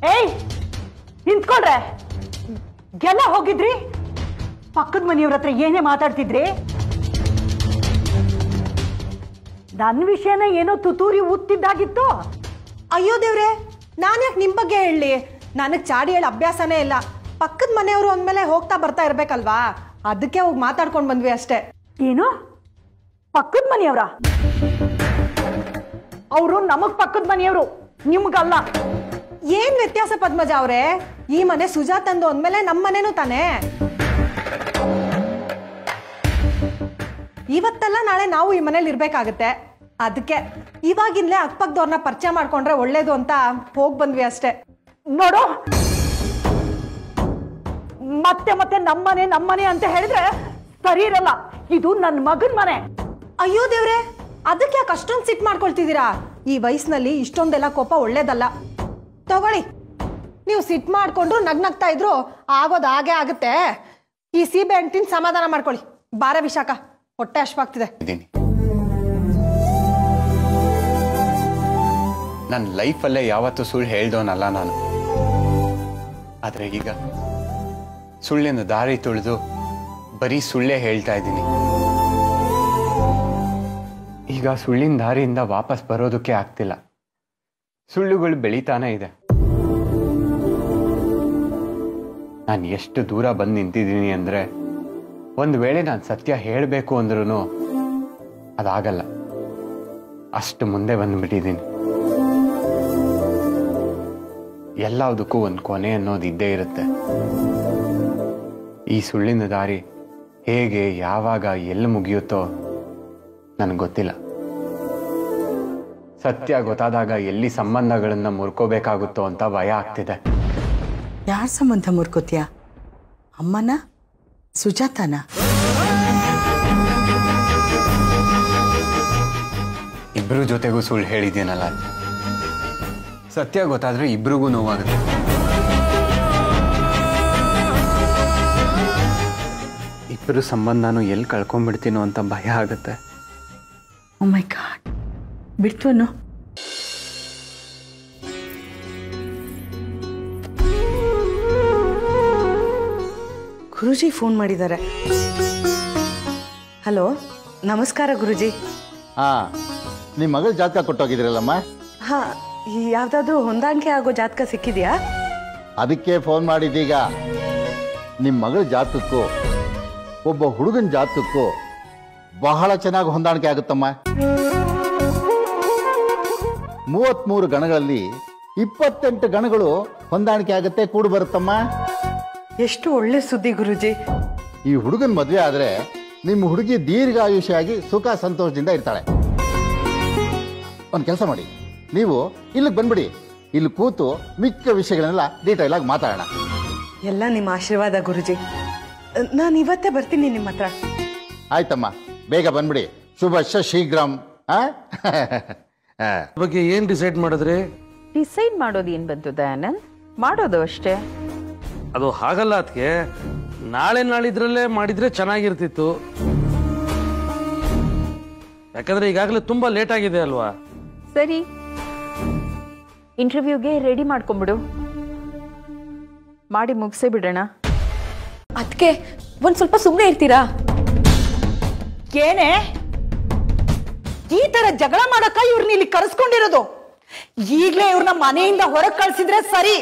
ಏಯ್ ನಿಂತ್ಕೊಳ್ರೆ ಎಲ್ಲ ಹೋಗಿದ್ರಿ ಪಕ್ಕದ ಮನೆಯವ್ರ ಹತ್ರ ಏನೇ ಮಾತಾಡ್ತಿದ್ರಿ ನನ್ನ ವಿಷಯನ ಏನೋ ತುತೂರಿ ಊದ್ತಿದ್ದಾಗಿತ್ತು ಅಯ್ಯೋ ದೇವ್ರೆ ನಾನು ಯಾಕೆ ನಿಮ್ಮ ಬಗ್ಗೆ ಹೇಳಲಿ ನನಗೆ ಚಾಡಿ ಹೇಳಿ ಅಭ್ಯಾಸನೇ ಇಲ್ಲ ಪಕ್ಕದ ಮನೆಯವರು ಅಂದಮೇಲೆ ಹೋಗ್ತಾ ಬರ್ತಾ ಇರ್ಬೇಕಲ್ವಾ ಅದಕ್ಕೆ ಹೋಗಿ ಮಾತಾಡ್ಕೊಂಡು ಬಂದ್ವಿ ಅಷ್ಟೇ ಏನು ಪಕ್ಕದ ಮನೆಯವ್ರ ಅವರು ನಮಗ್ ಪಕ್ಕದ ಮನೆಯವರು ನಿಮ್ಗಲ್ಲ ಏನ್ ವ್ಯತ್ಯಾಸ ಪದ್ಮಜ ಅವ್ರೆ ಈ ಮನೆ ಸುಜಾತಂದು ಅಂದ್ಮೇಲೆ ನಮ್ಮ ಮನೆನೂ ತಾನೇ ಇವತ್ತೆಲ್ಲ ನಾಳೆ ನಾವು ಈ ಮನೇಲಿ ಇರ್ಬೇಕಾಗತ್ತೆ ಅದಕ್ಕೆ ಇವಾಗಿಂದಲೇ ಅಕ್ಕಪಕ್ಕದವ್ರನ್ನ ಪರಿಚಯ ಮಾಡ್ಕೊಂಡ್ರೆ ಒಳ್ಳೇದು ಅಂತ ಹೋಗ್ ಬಂದ್ವಿ ಅಷ್ಟೇ ನೋಡು ಮತ್ತೆ ಮತ್ತೆ ನಮ್ಮನೆ ನಮ್ಮನೆ ಅಂತ ಹೇಳಿದ್ರೆ ಸರಿ ಇರಲ್ಲ ಇದು ನನ್ನ ಮಗನ್ ಮನೆ ಅಯ್ಯೋ ದೇವ್ರೆ ಅದಕ್ಕೆ ಯಾಕೆ ಅಷ್ಟೊಂದು ಸಿಟ್ ಮಾಡ್ಕೊಳ್ತಿದ್ದೀರಾ ಈ ವಯಸ್ಸಿನಲ್ಲಿ ಇಷ್ಟೊಂದೆಲ್ಲ ಕೋಪ ಒಳ್ಳೇದಲ್ಲ ತಗೊಳ್ಳಿ ನೀವು ಸಿಟ್ ಮಾಡ್ಕೊಂಡು ನಗ್ನಗ್ತಾ ಇದ್ರು ಆಗೋದು ಹಾಗೆ ಆಗುತ್ತೆ ಈ ಸೀಬೆ ಹಣ್ಣಿನ ಸಮಾಧಾನ ಮಾಡ್ಕೊಳ್ಳಿ ಬಾರ ವಿಶಾಖ ಹೊಟ್ಟೆ ಅಶ್ವಾಗ್ತಿದೆ ಇದ್ದೀನಿ ನನ್ನ ಲೈಫಲ್ಲೇ ಯಾವತ್ತೂ ಸುಳ್ಳು ಹೇಳ್ದವನಲ್ಲ ನಾನು ಆದರೆ ಈಗ ಸುಳ್ಳಿನ ದಾರಿ ತುಳಿದು ಬರೀ ಸುಳ್ಳೇ ಹೇಳ್ತಾ ಇದ್ದೀನಿ ಈಗ ಸುಳ್ಳಿನ ದಾರಿಯಿಂದ ವಾಪಸ್ ಬರೋದಕ್ಕೆ ಆಗ್ತಿಲ್ಲ ಸುಳ್ಳುಗಳು ಬೆಳೀತಾನೆ ಇದೆ ನಾನು ಎಷ್ಟು ದೂರ ಬಂದು ನಿಂತಿದ್ದೀನಿ ಅಂದರೆ ಒಂದು ವೇಳೆ ನಾನು ಸತ್ಯ ಹೇಳಬೇಕು ಅಂದ್ರೂ ಅದಾಗಲ್ಲ ಅಷ್ಟು ಮುಂದೆ ಬಂದುಬಿಟ್ಟಿದ್ದೀನಿ ಎಲ್ಲದಕ್ಕೂ ಒಂದು ಕೊನೆ ಅನ್ನೋದು ಇದ್ದೇ ಇರುತ್ತೆ ಈ ಸುಳ್ಳಿನ ದಾರಿ ಹೇಗೆ ಯಾವಾಗ ಎಲ್ಲಿ ಮುಗಿಯುತ್ತೋ ನನಗೆ ಗೊತ್ತಿಲ್ಲ ಸತ್ಯ ಗೊತ್ತಾದಾಗ ಎಲ್ಲಿ ಸಂಬಂಧಗಳನ್ನ ಮುರ್ಕೋಬೇಕಾಗುತ್ತೋ ಅಂತ ಭಯ ಆಗ್ತಿದೆ ಯಾರ ಸಂಬಂಧ ಮುರ್ಕೋತೀಯ ಅಮ್ಮನ ಸುಜಾತನ ಇಬ್ರು ಜೊತೆಗೂ ಸುಳ್ಳು ಹೇಳಿದ್ದೀನಲ್ಲ ಸತ್ಯ ಗೊತ್ತಾದ್ರೆ ಇಬ್ರಿಗೂ ನೋವಾಗುತ್ತೆ ಇಬ್ಬರು ಸಂಬಂಧನೂ ಎಲ್ಲಿ ಕಳ್ಕೊಂಡ್ಬಿಡ್ತೀನೋ ಅಂತ ಭಯ ಆಗುತ್ತೆ ಓ ಮೈ ಗಾಡ್ ಬಿಡ್ತು ಗುರುಜಿ ಫೋನ್ ಮಾಡಿದ್ದಾರೆ ಹಲೋ ನಮಸ್ಕಾರ ಗುರುಜಿ ಹಾ ನಿಮ್ಮ ಮಗಳ ಜಾತಕ ಕೊಟ್ಟೋಗಿದ್ದೀರಲ್ಲಮ್ಮ ಹಾ ಯಾವ್ದಾದ್ರು ಹೊಂದಾಣಿಕೆ ಆಗೋ ಜಾತಕ ಸಿಕ್ಕಿದ್ಯಾ ಅದಕ್ಕೆ ಫೋನ್ ಮಾಡಿದ್ದೀಗ ನಿಮ್ಮ ಮಗಳ ಜಾತಕಕ್ಕೂ ಒಬ್ಬ ಹುಡುಗನ ಜಾತಕಕ್ಕೂ ಬಹಳ ಚೆನ್ನಾಗಿ ಹೊಂದಾಣಿಕೆ ಆಗುತ್ತಮ್ಮ ಮೂವತ್ಮೂರು ಗಣಗಳಲ್ಲಿ ಇಪ್ಪತ್ತೆಂಟು ಗಣಗಳು ಹೊಂದಾಣಿಕೆ ಆಗುತ್ತೆ ಕೂಡು ಬರುತ್ತಮ್ಮ ಎಷ್ಟು ಒಳ್ಳೆ ಸುದ್ದಿ ಗುರುಜಿ ಈ ಹುಡುಗನ ಮದುವೆ ಆದ್ರೆ ನಿಮ್ಮ ಹುಡುಗಿ ದೀರ್ಘಾಯುಷಿಯಾಗಿ ಸುಖ ಸಂತೋಷದಿಂದ ಇರ್ತಾಳೆ ಒಂದು ಕೆಲಸ ಮಾಡಿ ನೀವು ಇಲ್ಲಿಗೆ ಬಂದ್ಬಿಡಿ ಇಲ್ಲಿ ಕೂತು ಮಿಕ್ಕ ವಿಷಯಗಳನ್ನೆಲ್ಲ ಡೀಟೇಲ್ ಆಗಿ ಮಾತಾಡೋಣ ಎಲ್ಲ ನಿಮ್ಮ ಆಶೀರ್ವಾದ ಗುರುಜಿ ನಾನು ಇವತ್ತೇ ಬರ್ತೀನಿ ನಿಮ್ಮ ಹತ್ರ ಆಯ್ತಮ್ಮ ಬೇಗ ಬಂದ್ಬಿಡಿ ಶುಭ ಶೀಘ್ರಂ ಆ? ಆ. ಬಗ್ಗೆ ಏನ್ ಡಿಸೈಡ್ ಮಾಡಿದ್ರಿ ಡಿಸೈಡ್ ಮಾಡೋದು ಏನ್ ಬಂತು ದಯಾನಂದ್ ಮಾಡೋದು ಅಷ್ಟೇ ಅದು ಹಾಗಲ್ಲ ಅದಕ್ಕೆ ನಾಳೆ ನಾಳಿದ್ರಲ್ಲೇ ಮಾಡಿದ್ರೆ ಚೆನ್ನಾಗಿರ್ತಿತ್ತು ಯಾಕಂದ್ರೆ ಈಗಾಗಲೇ ತುಂಬಾ ಲೇಟ್ ಆಗಿದೆ ಅಲ್ವಾ ಸರಿ ಇಂಟರ್ವ್ಯೂಗೆ ರೆಡಿ ಮಾಡ್ಕೊಂಬಿಡು ಮಾಡಿ ಮುಗಿಸೇ ಬಿಡೋಣ ಅದಕ್ಕೆ ಒಂದ್ ಸ್ವಲ್ಪ ಸುಮ್ಮನೆ ಇರ್ತೀರಾ ಏನೇ ಈ ತರ ಜಗಳ ಮಾಡಕ್ಕ ಇವ್ರನ್ನ ಇಲ್ಲಿ ಕರೆಸ್ಕೊಂಡಿರೋದು ಈಗ್ಲೇ ಇವ್ರನ್ನ ಮನೆಯಿಂದ ಹೊರಗ್ ಕಳ್ಸಿದ್ರೆ ಸರಿ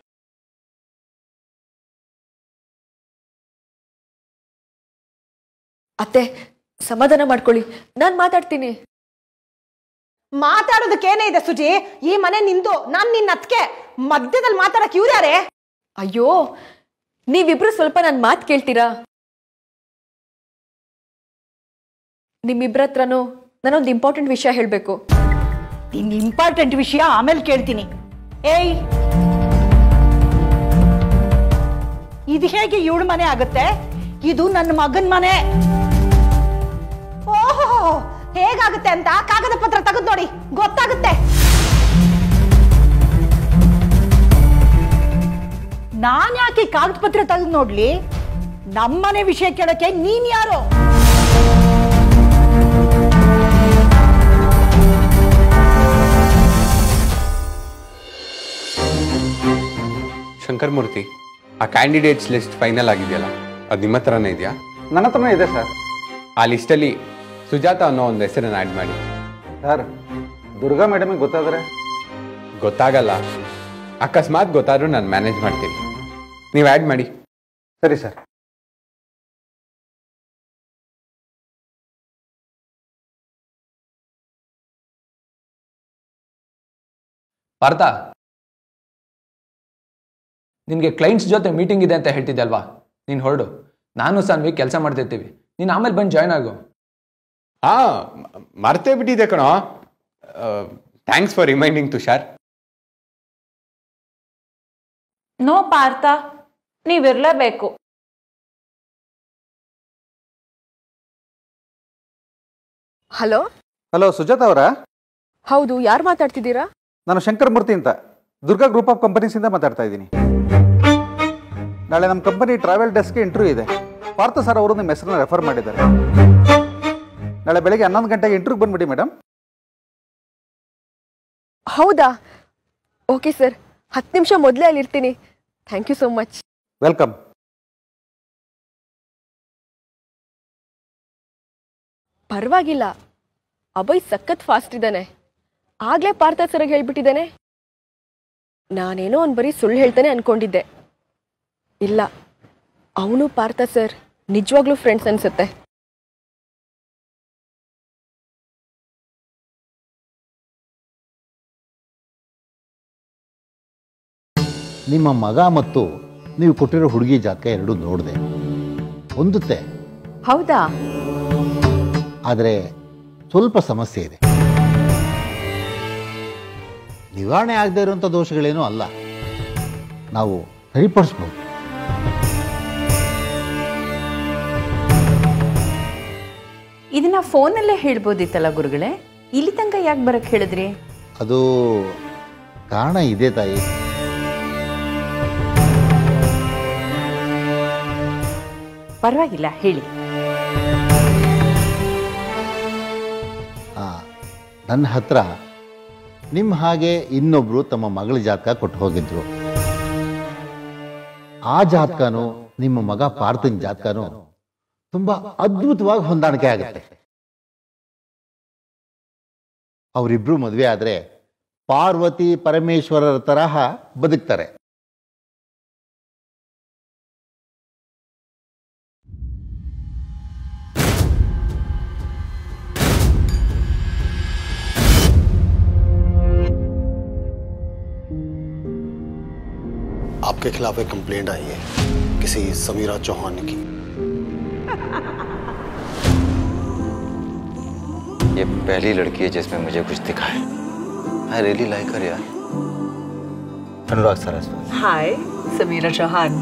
ಅತ್ತೆ ಸಮಾಧಾನ ಮಾಡ್ಕೊಳ್ಳಿ ನಾನ್ ಮಾತಾಡ್ತೀನಿ ಮಾತಾಡೋದಕ್ಕೇನೇ ಇದೆ ಸುಜಿ ಈ ಮನೆ ನಿಂದು ನಾನ್ ನಿನ್ನ ಅತ್ಕೆ ಮಧ್ಯದಲ್ಲಿ ಮಾತಾಡಕ್ ಇವ್ರ್ಯಾರೇ ಅಯ್ಯೋ ನೀವಿಬ್ರು ಸ್ವಲ್ಪ ನನ್ನ ಮಾತು ಕೇಳ್ತೀರಾ ನಿಮ್ಮಿಬ್ರ ಹತ್ರನೂ ನಾನೊಂದು ಇಂಪಾರ್ಟೆಂಟ್ ವಿಷಯ ಹೇಳಬೇಕು ನಿನ್ ಇಂಪಾರ್ಟೆಂಟ್ ವಿಷಯ ಆಮೇಲೆ ಕೇಳ್ತೀನಿ ಏಯ್ ಇದು ಹೇಗೆ ಇವಳ ಮನೆ ಆಗುತ್ತೆ ಇದು ನನ್ನ ಮಗನ್ ಮನೆ ಓಹೋ ಹೇಗಾಗುತ್ತೆ ಅಂತ ಕಾಗದ ಪತ್ರ ತೆಗೆದು ನೋಡಿ ಗೊತ್ತಾಗುತ್ತೆ ನಾನ್ ಯಾಕೆ ಕಾಗದ ಪತ್ರ ತೆಗೆದು ನೋಡ್ಲಿ ನಮ್ಮನೆ ವಿಷಯ ಕೇಳಕ್ಕೆ ನೀನ್ ಯಾರು ಶಂಕರಮೂರ್ತಿ ಆ ಕ್ಯಾಂಡಿಡೇಟ್ಸ್ ಲಿಸ್ಟ್ ಫೈನಲ್ ಆಗಿದೆಯಲ್ಲ ಅದು ನಿಮ್ಮ ಹತ್ರನೇ ಇದೆಯಾ ನನ್ನ ಹತ್ರನೇ ಇದೆ ಸರ್ ಆ ಲಿಸ್ಟಲ್ಲಿ ಸುಜಾತ ಅನ್ನೋ ಒಂದು ಹೆಸರನ್ನು ಆ್ಯಡ್ ಮಾಡಿ ಸರ್ ದುರ್ಗಾ ಮೇಡಮಿಗೆ ಗೊತ್ತಾದರೆ ಗೊತ್ತಾಗಲ್ಲ ಅಕಸ್ಮಾತ್ ಗೊತ್ತಾದ್ರೂ ನಾನು ಮ್ಯಾನೇಜ್ ಮಾಡ್ತೀನಿ ನೀವು ಆ್ಯಡ್ ಮಾಡಿ ಸರಿ ಸರ್ ಪಾರ್ಥ ನಿನಗೆ ಕ್ಲೈಂಟ್ಸ್ ಜೊತೆ ಮೀಟಿಂಗ್ ಇದೆ ಅಂತ ಹೇಳ್ತಿದ್ದೆ ಅಲ್ವಾ ನೀನು ಹೊರಡು ನಾನು ಸಾನ್ವಿ ಕೆಲಸ ಮಾಡ್ತಿರ್ತೀವಿ ನೀನು ಆಮೇಲೆ ಬಂದು ಜಾಯ್ನ್ ಆಗು ಹಾ ಮರ್ತೇ ಬಿಟ್ಟಿದೆ ಕಣೋ thanks for reminding Tushar no Partha ನೀವಿರ್ಲೇಬೇಕು ಹಲೋ ಹಲೋ ಸುಜಾತ ಅವರಾ ಹೌದು ಯಾರು ಮಾತಾಡ್ತಿದ್ದೀರಾ ನಾನು ಶಂಕರ್ ಮೂರ್ತಿ ಅಂತ ದುರ್ಗಾ ಗ್ರೂಪ್ ಆಫ್ ಕಂಪನೀಸಿಂದ ಮಾತಾಡ್ತಾ ಇದ್ದೀನಿ ನಾಳೆ ನಮ್ಮ ಕಂಪನಿ ಟ್ರಾವೆಲ್ ಡೆಸ್ಕ್ಗೆ ಇಂಟರ್ವ್ಯೂ ಇದೆ ಪಾರ್ಥ ಸರ್ ಅವರು ನಿಮ್ಮ ಹೆಸರನ್ನ ರೆಫರ್ ಮಾಡಿದ್ದಾರೆ ನಾಳೆ ಬೆಳಗ್ಗೆ ಹನ್ನೊಂದು ಗಂಟೆಗೆ ಇಂಟರ್ವ್ಯೂ ಬಂದ್ಬಿಡಿ ಮೇಡಮ್ ಹೌದಾ ಓಕೆ ಸರ್ ಹತ್ತು ನಿಮಿಷ ಮೊದಲೇ ಅಲ್ಲಿರ್ತೀನಿ thank you so much welcome ಪರವಾಗಿಲ್ಲ ಅಭಯ್ ಸಖತ್ ಫಾಸ್ಟ್ ಇದ್ದಾನೆ ಆಗ್ಲೇ ಪಾರ್ಥ ಸರ್ಗೆ ಹೇಳ್ಬಿಟ್ಟಿದ್ದಾನೆ ನಾನೇನೋ ಅವ್ನು ಬರೀ ಸುಳ್ಳು ಹೇಳ್ತಾನೆ ಅನ್ಕೊಂಡಿದ್ದೆ ಇಲ್ಲ ಅವನು ಪಾರ್ಥ ಸರ್ ನಿಜವಾಗ್ಲೂ ಫ್ರೆಂಡ್ಸ್ ಅನ್ಸುತ್ತೆ ನಿಮ್ಮ ಮಗ ಮತ್ತು ನೀವು ಕೊಟ್ಟಿರೋ ಹುಡುಗಿ ಜಾತಕ ಎರಡೂ ನೋಡಿದೆ ಹೊಂದುತ್ತೆ ಹೌದಾ ಆದರೆ ಸ್ವಲ್ಪ ಸಮಸ್ಯೆ ಇದೆ ನಿವಾರಣೆ ಆಗದೆ ಇರುವಂಥ ದೋಷಗಳೇನೂ ಅಲ್ಲ ನಾವು ಸರಿಪಡಿಸ್ಬೋದು ಇದನ್ನ ಫೋನಲ್ಲೇ ಹೇಳ್ಬೋದಿತ್ತಲ್ಲ ಗುರುಗಳೇ ಇಲ್ಲಿ ತನಕ ಯಾಕೆ ಬರಕ್ ಹೇಳಿದ್ರಿ ಅದು ಕಾರಣ ಇದೆ ತಾಯಿ ಪರವಾಗಿಲ್ಲ ಹೇಳಿ ಆ, ನನ್ನ ಹತ್ರ ನಿಮ್ಮ ಹಾಗೆ ಇನ್ನೊಬ್ರು ತಮ್ಮ ಮಗಳ ಜಾತಕ ಕೊಟ್ಟು ಹೋಗಿದ್ರು ಆ ಜಾತಕನು ನಿಮ್ಮ ಮಗ ಪಾರ್ಥನ್ ಜಾತಕನು ತುಂಬಾ ಅದ್ಭುತವಾಗಿ ಹೊಂದಾಣಿಕೆ ಆಗುತ್ತೆ ಅವರಿಬ್ರು ಮದುವೆ ಆದ್ರೆ ಪಾರ್ವತಿ ಪರಮೇಶ್ವರರ ತರಹ ಬದುಕ್ತಾರೆ आपके खिलाफ एक कंप्लेंट आई है किसी समीरा चौहान की ये पहली लड़की है जिसमें मुझे कुछ दिखा है आई रियली लाइक हर यार अनुराग सरस्वती हाय समीरा चौहान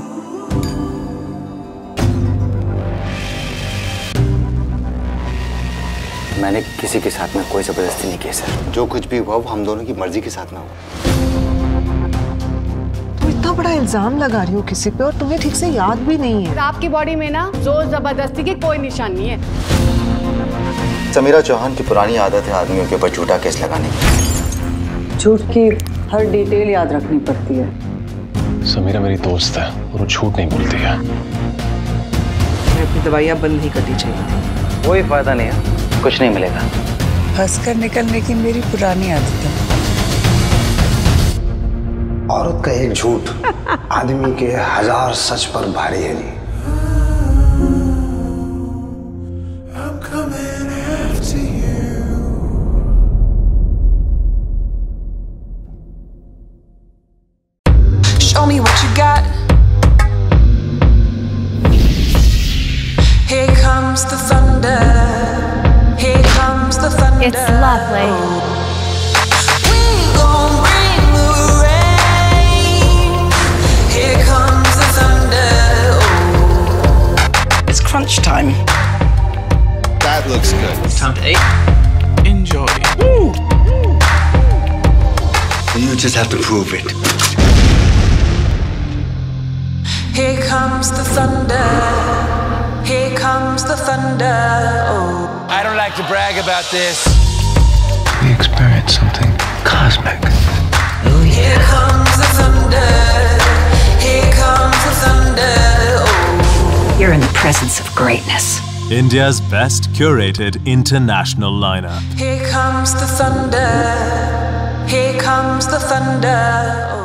मैंने किसी के साथ में कोई जबरदस्ती नहीं की सर जो कुछ भी हुआ वो हम दोनों की मर्जी के साथ में हुआ तुम इतना बड़ा इल्जाम लगा रही हो किसी पे और तुम्हें ठीक से याद भी नहीं है आपकी बॉडी में ना जोर जबरदस्ती की कोई निशान नहीं है समीरा चौहान की पुरानी आदत है आदमियों के ऊपर झूठा केस लगाने की झूठ की हर डिटेल याद रखनी पड़ती है समीरा मेरी दोस्त है और वो झूठ नहीं बोलती है मैं अपनी दवाइयाँ बंद नहीं करनी चाहिए कोई फायदा नहीं है कुछ नहीं मिलेगा फंस कर निकलने की मेरी पुरानी आदत है औरत का एक झूठ आदमी के हजार सच पर भारी है जी Show me what you got. Here comes the thunder. Here comes the thunder. It's lovely. We gon' bring the rain. Here comes the thunder. It's crunch time. That looks good. Time to eat. Enjoy. You just have to prove it. Here comes the thunder. Here comes the thunder. Oh. I don't like to brag about this. We experienced something cosmic. Here comes the thunder. presence of greatness. India's best curated international lineup. Here comes the thunder. Here comes the thunder.